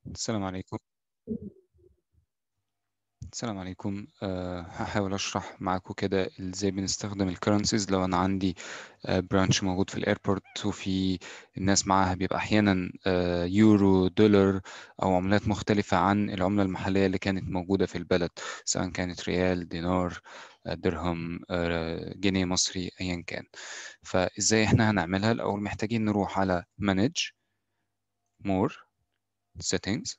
السلام عليكم السلام عليكم أه هحاول أشرح معاكم كده إزاي بنستخدم الكرنسيز لو أنا عندي برانش موجود في الإيربورت وفي الناس معاها بيبقى أحيانا أه يورو دولار أو عملات مختلفة عن العملة المحلية اللي كانت موجودة في البلد سواء كانت ريال دينار آه، درهم آه، جنيه مصري أيا كان فإزاي إحنا هنعملها الأول محتاجين نروح على Manage More Settings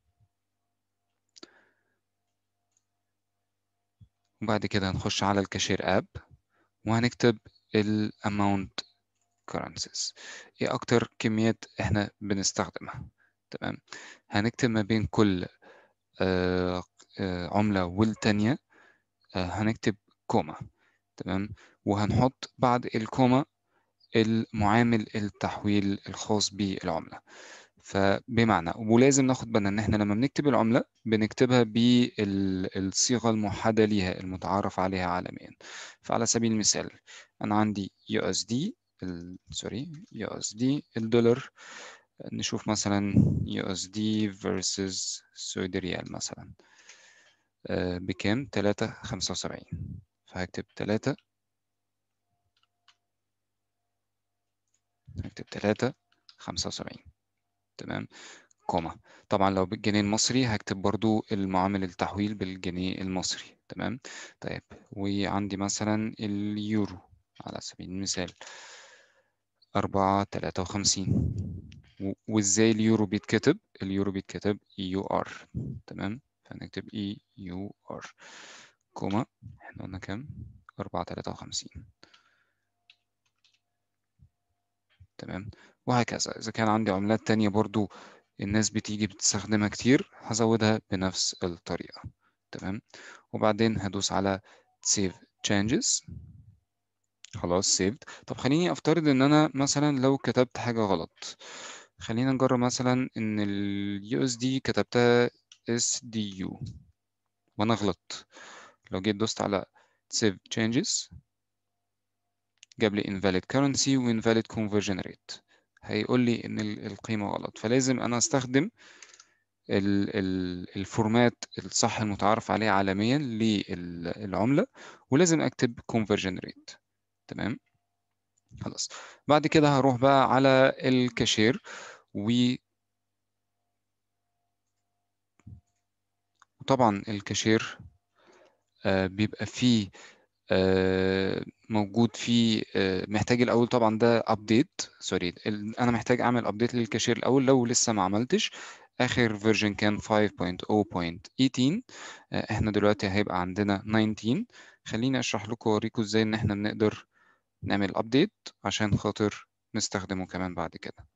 وبعد كده هنخش على الكاشير اب وهنكتب ال amount currencies ايه اكتر كميات احنا بنستخدمها تمام هنكتب ما بين كل آه آه عملة والتانية آه هنكتب كوما تمام وهنحط بعد الكوما المعامل التحويل الخاص بالعملة فبمعنى ولازم ناخد بالنا ان احنا لما بنكتب العملة بنكتبها بالصيغة الموحدة ليها المتعارف عليها عالميا فعلى سبيل المثال انا عندي USD ال... سوري USD الدولار نشوف مثلا USD versus سعودي ريال مثلا آه، بكام 3.75 فهكتب 3 هكتب 3.75 تمام كوما طبعا لو بالجنيه المصري هكتب برضو المعامل التحويل بالجنيه المصري تمام طيب وعندي مثلا اليورو على سبيل المثال أربعة تلاتة وخمسين وإزاي اليورو بيتكتب اليورو بيتكتب يو ار تمام فنكتب اي يو ار كوما احنا قلنا كام أربعة تلاتة وخمسين تمام وهكذا إذا كان عندي عملات تانية برضو الناس بتيجي بتستخدمها كتير هزودها بنفس الطريقة تمام وبعدين هدوس على save changes خلاص saved طب خليني افترض ان انا مثلا لو كتبت حاجة غلط خلينا نجرب مثلا ان ال USD كتبتها SDU وانا غلطت لو جيت دوست على save changes جاب لي invalid currency و invalid conversion rate هيقول لي ان ال- القيمة غلط فلازم انا استخدم ال- ال- الفورمات الصح المتعارف عليه عالميا للعملة ولازم اكتب conversion rate تمام خلاص بعد كده هروح بقى على الكاشير و وطبعا الكاشير آه، بيبقى فيه آه، موجود فيه آه، محتاج الاول طبعا ده ابديت سوري ال- انا محتاج اعمل ابديت للكاشير الاول لو لسه ما عملتش اخر فيرجن كان 5.0.18 آه، احنا دلوقتي هيبقى عندنا 19 خليني اشرح لكم واوريكم ازاي ان احنا بنقدر نعمل ابديت عشان خاطر نستخدمه كمان بعد كده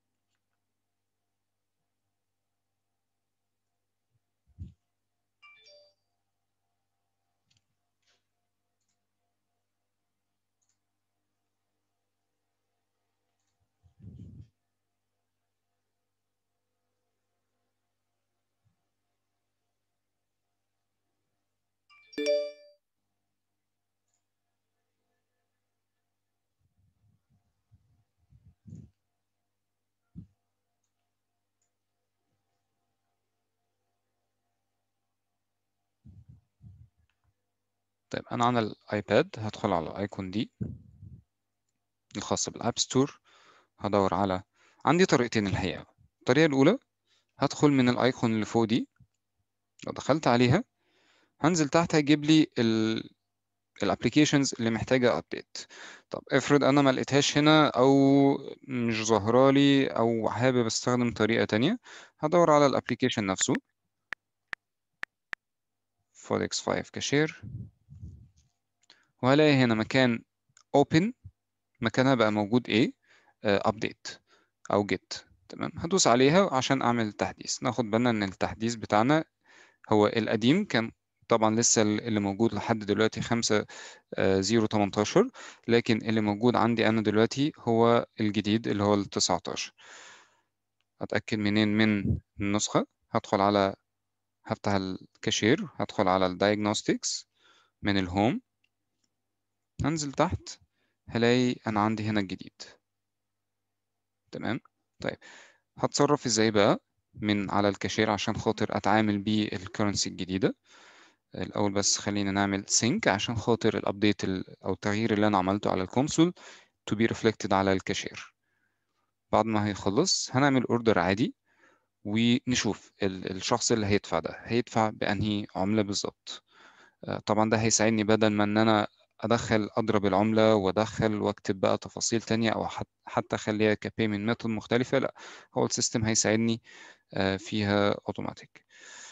طيب انا على الايباد هدخل على الايكون دي الخاصة بالاب ستور هدور على عندي طريقتين الحقيقة الطريقة الاولى هدخل من الايكون اللي فوق دي لو دخلت عليها هنزل تحت هيجيب لي الابلكيشنز اللي محتاجه ابديت طب افرض انا ما لقيتهاش هنا او مش ظاهره لي او حابب استخدم طريقه تانية هدور على الابلكيشن نفسه فودكس 5 كاشير وهلاقي هنا مكان open مكانها بقى موجود ايه ابديت او get تمام هدوس عليها عشان اعمل تحديث ناخد بالنا ان التحديث بتاعنا هو القديم كان طبعا لسه اللي موجود لحد دلوقتي 5 0 18 لكن اللي موجود عندي انا دلوقتي هو الجديد اللي هو ال 19 اتاكد منين من النسخه هدخل على هفتح الكاشير هدخل على الدايجنوستكس من الهوم هنزل تحت هلاقي انا عندي هنا الجديد تمام طيب هتصرف ازاي بقى من على الكاشير عشان خاطر اتعامل بالكرنسي الجديده الاول بس خلينا نعمل سينك عشان خاطر الابديت او التغيير اللي انا عملته على الكونسول to be reflected على الكاشير بعد ما هيخلص هنعمل اوردر عادي ونشوف الشخص اللي هيدفع ده هيدفع بأنهي عملة بالظبط طبعا ده هيساعدني بدل ما ان انا ادخل اضرب العملة وادخل واكتب بقى تفاصيل تانية او حتى اخليها كبيمنت ميثود مختلفة لا هو السيستم هيساعدني فيها اوتوماتيك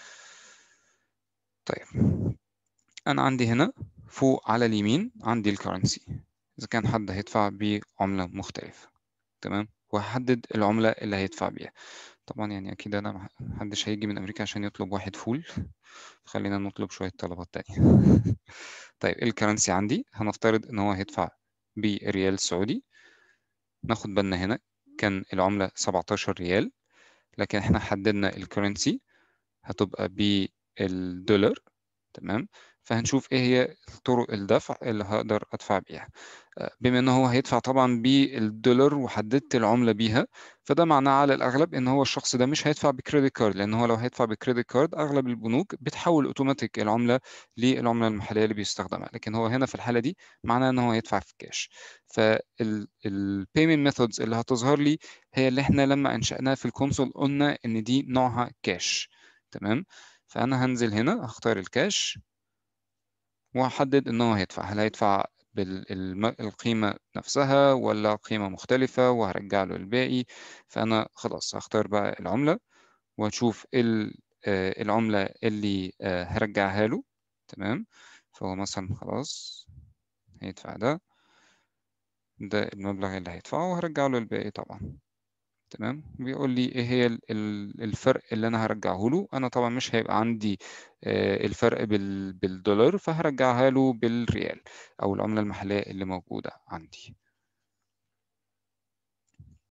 طيب انا عندي هنا فوق على اليمين عندي الكرنسي اذا كان حد هيدفع بعملة مختلفة تمام وهحدد العملة اللي هيدفع بيها طبعا يعني أكيد أنا محدش هيجي من أمريكا عشان يطلب واحد فول خلينا نطلب شوية طلبات تانية طيب الكرنسي عندي هنفترض إن هو هيدفع بريال سعودي ناخد بالنا هنا كان العملة 17 ريال لكن احنا حددنا الكرنسي هتبقى بالدولار تمام فهنشوف ايه هي طرق الدفع اللي هقدر ادفع بيها بما ان هو هيدفع طبعا بالدولار وحددت العمله بيها فده معناه على الاغلب ان هو الشخص ده مش هيدفع بكريدت كارد لان هو لو هيدفع بكريدت كارد اغلب البنوك بتحول اوتوماتيك العمله للعمله المحليه اللي بيستخدمها لكن هو هنا في الحاله دي معناه ان هو هيدفع في كاش فالبيمنت ميثودز اللي هتظهر لي هي اللي احنا لما انشأناها في الكونسول قلنا ان دي نوعها كاش تمام فانا هنزل هنا هختار الكاش وهحدد ان هو هيدفع هل هيدفع بالقيمة نفسها ولا قيمة مختلفة وهرجع له الباقي فأنا خلاص هختار بقى العملة وأشوف العملة اللي هرجعها له تمام فهو مثلا خلاص هيدفع ده ده المبلغ اللي هيدفعه وهرجع له الباقي طبعا تمام بيقول لي ايه هي الفرق اللي انا هرجعه له انا طبعا مش هيبقى عندي الفرق بالدولار فهرجعها له بالريال او العملة المحلية اللي موجودة عندي